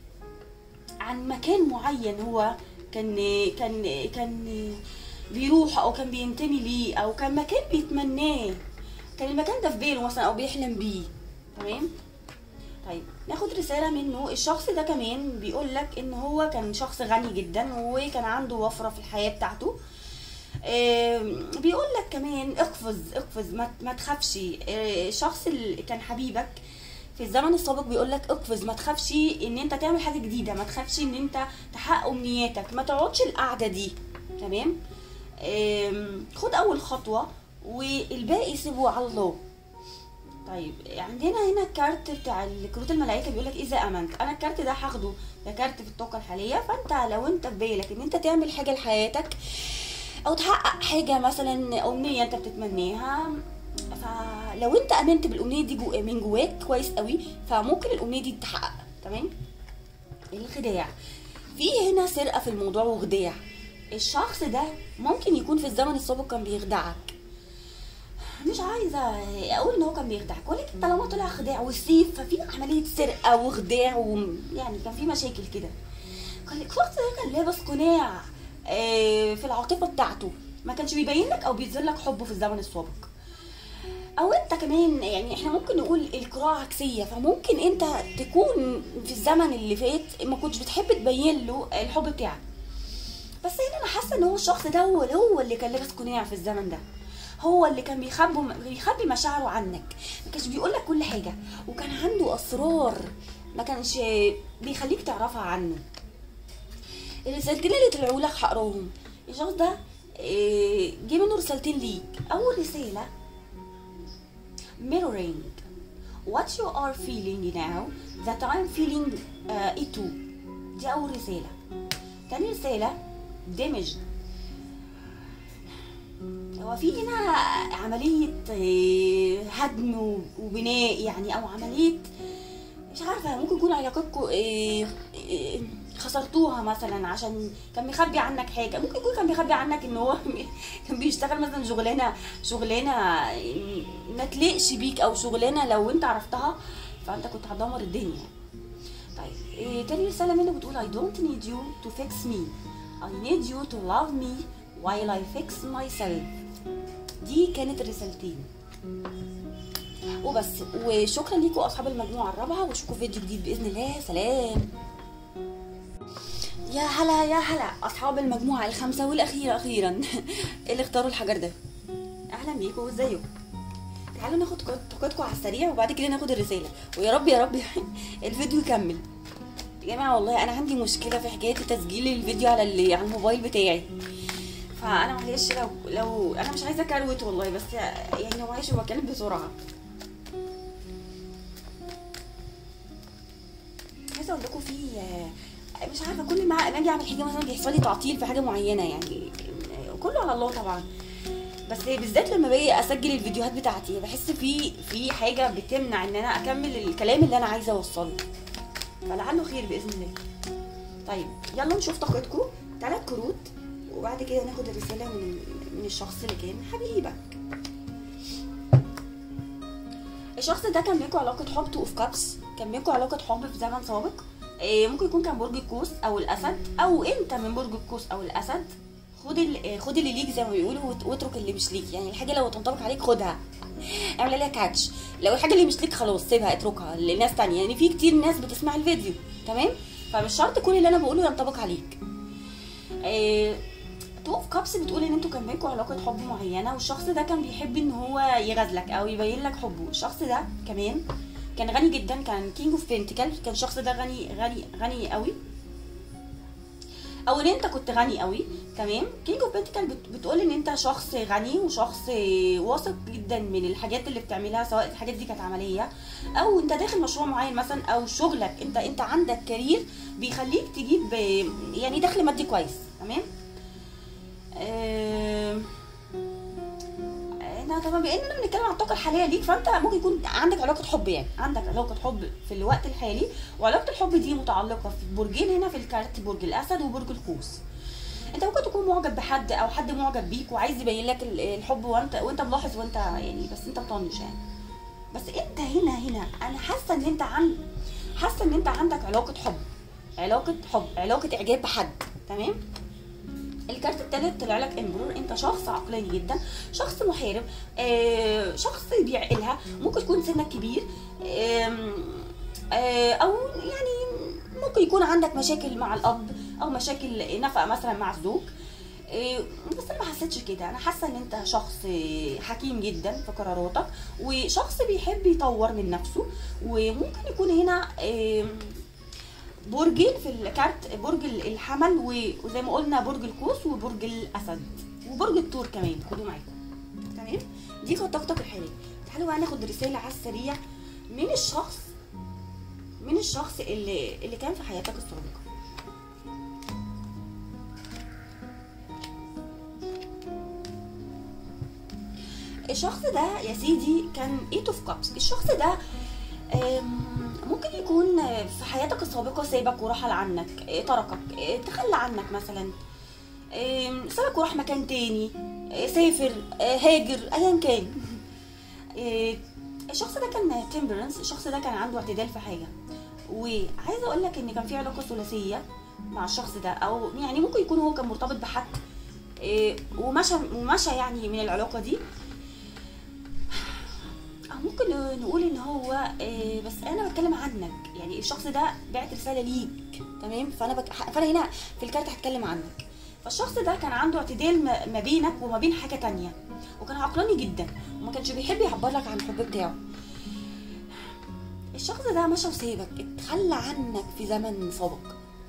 عن مكان معين هو كان كان كان بيروح او كان بينتمي ليه او كان مكان بيتمناه كان المكان ده في باله مثلا او بيحلم بيه تمام طيب ناخد رسالة منه الشخص ده كمان بيقول لك ان هو كان شخص غني جدا وكان عنده وفرة في الحياة بتاعته آم، بيقول لك كمان اقفز اقفز ما, ما تخافش آه، الشخص اللي كان حبيبك في الزمن السابق بيقول لك اقفز ما تخافش ان انت تعمل حاجه جديده ما تخافش ان انت تحقق امنياتك ما تقعدش القعده دي تمام آم، خد اول خطوه والباقي سيبه على الله طيب عندنا هنا الكارت بتاع الكروت الملائكه بيقول لك اذا امنت انا الكارت ده هاخده ده كارت في الطاقه الحاليه فانت لو انت في بالك ان انت تعمل حاجه لحياتك او تحقق حاجه مثلا امنيه انت بتتمناها فلو انت امنت بالامنيه دي جو من جواك كويس قوي فممكن الامنيه دي تتحقق تمام الخداع في هنا سرقه في الموضوع وخداع الشخص ده ممكن يكون في الزمن السابق كان بيخدعك مش عايزه اقول ان هو كان بيخدعك ولكن طالما طلع خداع والسيف ففي عمليه سرقه وخداع ويعني كان في مشاكل كده كان الشخص ده كان لابس قناع آه، في العاطفه بتاعته ما كانش بيبين لك او بيظهر لك حبه في الزمن السابق او انت كمان يعني احنا ممكن نقول القراءة عكسية فممكن انت تكون في الزمن اللي فات ما كنتش بتحب تبين له الحب بتاعك بس هنا انا حاسه ان هو الشخص ده هو هو اللي كان لابس قناع في الزمن ده هو اللي كان بيخبي بيخبي مشاعره عنك ما كانش بيقول لك كل حاجه وكان عنده اسرار ما كانش بيخليك تعرفها عنه الرسالتين اللي طلعوا لك هقراهم الشخص ده آه، جه منه رسالتين ليك اول رساله mirroring what you are feeling now that I'm feeling uh, it too دي أول رسالة تاني رسالة damage هو في هنا عملية آه، هدم وبناء يعني أو عملية مش عارفة ممكن يكون علاقتكم آه، آه، خسرتوها مثلا عشان كان مخبي عنك حاجة ممكن يكون كان مخبي عنك ان هو كان بيشتغل مثلا شغلانة شغلانة ما تليقش بيك او شغلانة لو انت عرفتها فانت كنت هتدمر الدنيا طيب إيه تاني رسالة منه بتقول I don't need you to fix me I need you to love me while I fix myself دي كانت الرسالتين وبس وشكرا ليكم اصحاب المجموعة الرابعة واشوفكم فيديو جديد بإذن الله سلام يا هلا يا هلا اصحاب المجموعة الخامسة والاخيرة اخيرا اللي اختاروا الحجر ده اهلا بيكم وازيكم تعالوا ناخد طاقتكم على السريع وبعد كده ناخد الرسالة ويا رب يا رب الفيديو يكمل يا جماعة والله انا عندي مشكلة في حكاية تسجيل الفيديو على ال- على الموبايل بتاعي فانا معلش لو لو انا مش عايزة اكروت والله بس يعني لو معلش بتكلم بسرعة عايزه اقول لكم في آه، مش عارفه كل ما ما اجي اعمل حاجه مثلا بيحصل لي تعطيل في حاجه معينه يعني آه، كله على الله طبعا بس بالذات لما باجي اسجل الفيديوهات بتاعتي بحس في في حاجه بتمنع ان انا اكمل الكلام اللي انا عايزه اوصله فلعله خير باذن الله طيب يلا نشوف طاقتكم ثلاث كروت وبعد كده ناخد الرساله من من الشخص اللي كان حبيبك الشخص ده كان بينكم علاقة حب تو اوف كابس كان بينكم علاقة حب في زمن سابق إيه، ممكن يكون كان برج القوس او الاسد او انت من برج القوس او الاسد خد ال- آه، خد اللي ليك زي ما بيقولوا وات- واترك اللي مش ليك يعني الحاجه لو تنطبق عليك خدها اعمل عليها كاتش لو الحاجه اللي مش ليك خلاص سيبها اتركها لناس تانية يعني في كتير ناس بتسمع الفيديو تمام فمش شرط كل اللي انا بقوله ينطبق عليك إيه، تو اوف كابس بتقول ان انتوا كان بينكم علاقه حب معينه والشخص ده كان بيحب ان هو يغازلك او يبين لك حبه الشخص ده كمان كان غني جدا كان كينج اوف بنتكل كان الشخص ده غني غني غني قوي او ان انت كنت غني قوي تمام كينج اوف بنتكل بتقول ان انت شخص غني وشخص واثق جدا من الحاجات اللي بتعملها سواء الحاجات دي كانت عمليه او انت داخل مشروع معين مثلا او شغلك انت انت عندك كارير بيخليك تجيب آه، يعني دخل مادي كويس تمام آه، احنا طبعا بما اننا بنتكلم عن الطاقه الحاليه ليك فانت ممكن يكون عندك علاقه حب يعني عندك علاقه حب في الوقت الحالي وعلاقه الحب دي متعلقه في برجين هنا في الكارت برج الاسد وبرج القوس انت ممكن تكون معجب بحد او حد معجب بيك وعايز يبين لك ال- الحب وانت وانت ملاحظ وانت يعني بس انت مطنش يعني بس انت هنا هنا انا حاسه ان انت عن حاسه ان انت عندك علاقه حب علاقه حب علاقه اعجاب بحد تمام الكارت التالت طلع لك امبرور انت شخص عقلاني جدا شخص محارب آه، شخص بيعقلها ممكن تكون سنك كبير آم، آه، او يعني ممكن يكون عندك مشاكل مع الاب او مشاكل نفقه مثلا مع الزوج آه، بس انا ما حسيتش كده انا حاسه ان انت شخص آه، حكيم جدا في قراراتك وشخص بيحب يطور من نفسه وممكن يكون هنا آم، برجين في الكارت برج الحمل و- وزي ما قلنا برج القوس وبرج الاسد وبرج الثور كمان خدوا معاكم تمام دي كانت طاقتك الحاليه تعالوا بقى ناخد رساله على السريع من الشخص من الشخص اللي اللي كان في حياتك السابقه الشخص ده يا سيدي كان ايت اوف كابس الشخص ده آم، ممكن يكون في حياتك السابقه سابك ورحل عنك آه، تركك آه، تخلى عنك مثلا آم، سابك وراح مكان تاني آه، سافر آه، هاجر ايا كان آه، الشخص ده كان تمبرنس الشخص ده كان عنده اعتدال في حاجه وعايزه اقول لك ان كان في علاقه ثلاثيه مع الشخص ده او يعني ممكن يكون هو كان مرتبط بحد آه، ومشى ومشى يعني من العلاقه دي أو ممكن نقول ان هو آه، بس انا بتكلم عنك يعني الشخص ده بعت رساله ليك تمام فانا بك... فانا هنا في الكارت هتكلم عنك فالشخص ده كان عنده اعتدال ما ما بينك وما بين حاجه تانية وكان عقلاني جدا وما كانش بيحب يعبر لك عن الحب بتاعه الشخص ده مشى وسابك اتخلى عنك في زمن سابق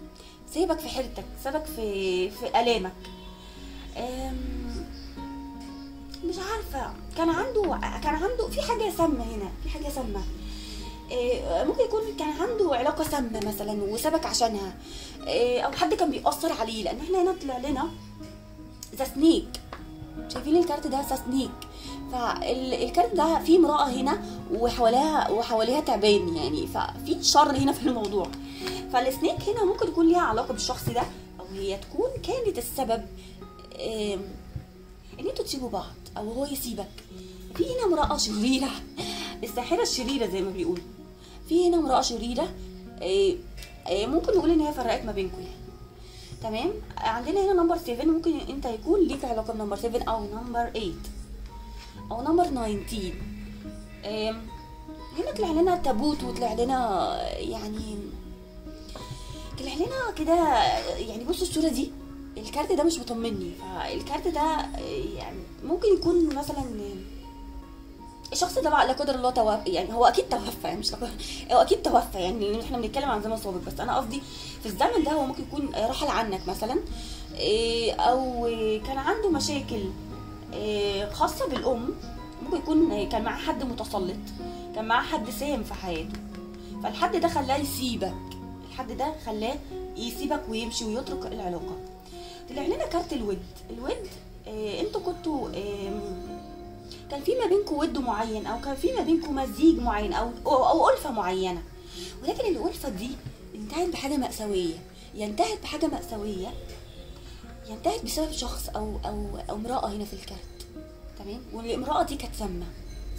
سايبك في حيرتك سابك في في الامك أم، مش عارفه كان عنده كان عنده في حاجه سامه هنا في حاجه سامه إيه، ممكن يكون كان عنده علاقه سامه مثلا وسابك عشانها إيه، او حد كان بيأثر عليه لان احنا هنا طلع لنا ذا سنيك شايفين الكارت ده ذا سنيك فالكارت ده فيه امرأة هنا وحواليها وحواليها تعبان يعني ففي شر هنا في الموضوع فالسنيك هنا ممكن يكون ليها علاقة بالشخص ده او هي تكون كانت السبب آم، ان انتوا تسيبوا بعض او هو يسيبك في هنا امرأة شريرة الساحرة الشريرة زي ما بيقولوا في هنا امرأة شريرة آه، آه، ممكن نقول ان هي فرقت ما بينكم يعني تمام عندنا هنا نمبر 7 ممكن انت يكون ليك علاقة بنمبر 7 او نمبر 8 او نمبر 19 آم، هنا طلع لنا تابوت وطلع لنا يعني طلع لنا كده يعني بصوا الصورة دي الكارت ده مش مطمني فالكارت ده آه، يعني ممكن يكون مثلا الشخص ده بقى لا قدر الله توفى يعني هو اكيد توفى يعني مش لا قدر- هو اكيد توفى يعني لان احنا بنتكلم عن زمن سابق بس انا قصدي في الزمن ده هو ممكن يكون رحل عنك مثلا إيه، او كان عنده مشاكل إيه، خاصه بالام ممكن يكون كان معاه حد متسلط كان معاه حد سام في حياته فالحد ده خلاه يسيبك الحد ده خلاه يسيبك ويمشي ويترك العلاقه طلع لنا كارت الود الود إيه، انتوا كنتوا إيه، كان في ما بينكم ود معين او كان في ما بينكم مزيج معين او او, أو الفه معينه ولكن الالفه دي انتهت بحاجه ماساويه ينتهت بحاجه ماساويه ينتهت بسبب شخص او او او امراه هنا في الكارت تمام والامراه دي كانت سامه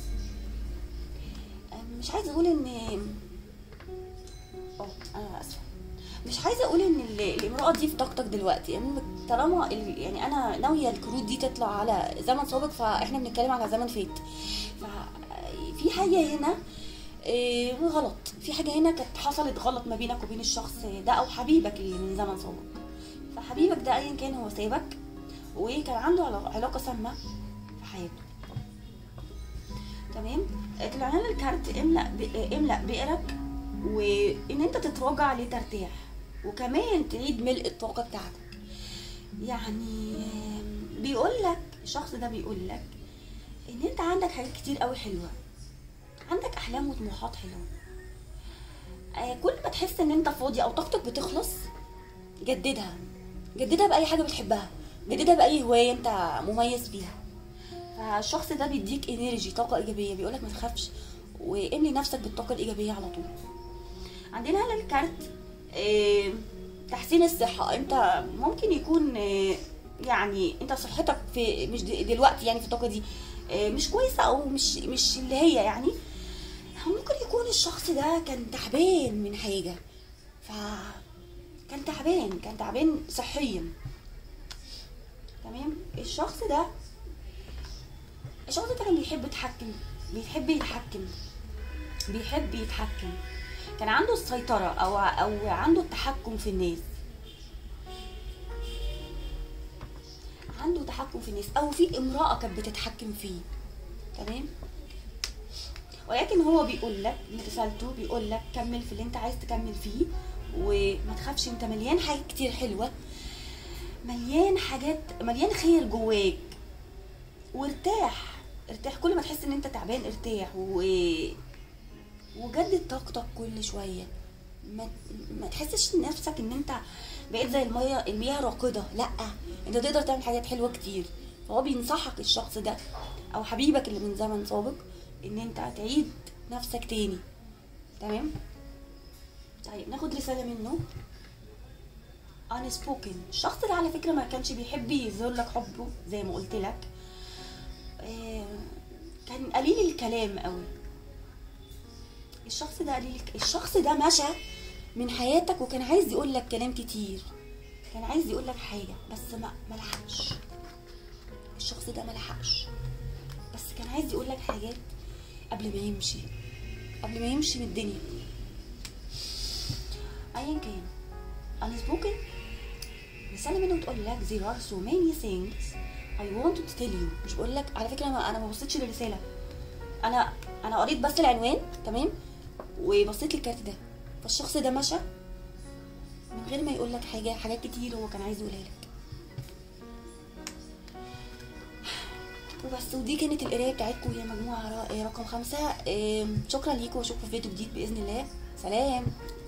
أم، مش عايزه اقول ان اه انا اسفه مش عايزه اقول ان ال- الامراه دي في طاقتك دلوقتي يعني طالما ال- يعني انا ناويه الكروت دي تطلع على زمن سابق فاحنا بنتكلم على زمن فات ففي حاجه هنا إيه، غلط في حاجه هنا كانت حصلت غلط ما بينك وبين الشخص ده او حبيبك اللي من زمن سابق فحبيبك ده ايا كان هو سابك وكان عنده علا- علاقه سامه في حياته تمام طلع لنا الكارت املا ب- املا بئرك وان انت تتراجع لترتاح وكمان تعيد ملء الطاقه بتاعتك يعني آم، بيقول لك الشخص ده بيقول لك ان انت عندك حاجات كتير قوي حلوه عندك احلام وطموحات حلوه آه، كل ما تحس ان انت فاضي او طاقتك بتخلص جددها جددها باي حاجه بتحبها جددها باي هوايه انت مميز فيها فالشخص ده بيديك انرجي طاقه ايجابيه بيقولك ما تخافش واملي نفسك بالطاقه الايجابيه على طول عندنا هنا الكارت آه، تحسين الصحه انت ممكن يكون آه، يعني انت صحتك في مش د- دلوقتي يعني في الطاقه دي آه، مش كويسه او مش مش اللي هي يعني أو ممكن يكون الشخص ده كان تعبان من حاجه ف كان تعبان كان تعبان صحيا تمام الشخص ده الشخص ده كان بيحب يتحكم بيحب يتحكم بيحب يتحكم كان عنده السيطرة أو أو عنده التحكم في الناس عنده تحكم في الناس أو في امرأة كانت بتتحكم فيه تمام ولكن هو بيقول لك رسالته بيقول لك كمل في اللي انت عايز تكمل فيه وما تخافش انت مليان حاجات كتير حلوة مليان حاجات مليان خير جواك وارتاح ارتاح كل ما تحس ان انت تعبان ارتاح و... وجدد طاقتك كل شويه ما ما تحسش نفسك ان انت بقيت زي الميه المياه راكده لا انت تقدر تعمل حاجات حلوه كتير فهو بينصحك الشخص ده او حبيبك اللي من زمن سابق ان انت تعيد نفسك تاني تمام طيب ناخد رساله منه unspoken الشخص ده على فكره ما كانش بيحب يظهر لك حبه زي ما قلت لك آه، كان قليل الكلام قوي الشخص ده قليل الك- الشخص ده مشى من حياتك وكان عايز يقول لك كلام كتير كان عايز يقول لك حاجه بس ما ما لحقش الشخص ده ما لحقش بس كان عايز يقول لك حاجات قبل ما يمشي قبل ما يمشي من الدنيا ايا كان unspoken رسالة منه بتقول لك there are so many things I want to tell you مش بقول لك على فكرة انا انا ما بصيتش للرسالة انا انا قريت بس العنوان تمام وبصيت للكارت ده فالشخص ده مشى من غير ما يقول لك حاجه حاجات كتير هو كان عايز يقولها لك وبس ودي كانت القرايه بتاعتكم هي مجموعه رقم خمسة شكرا ليكم واشوفكم في فيديو جديد باذن الله سلام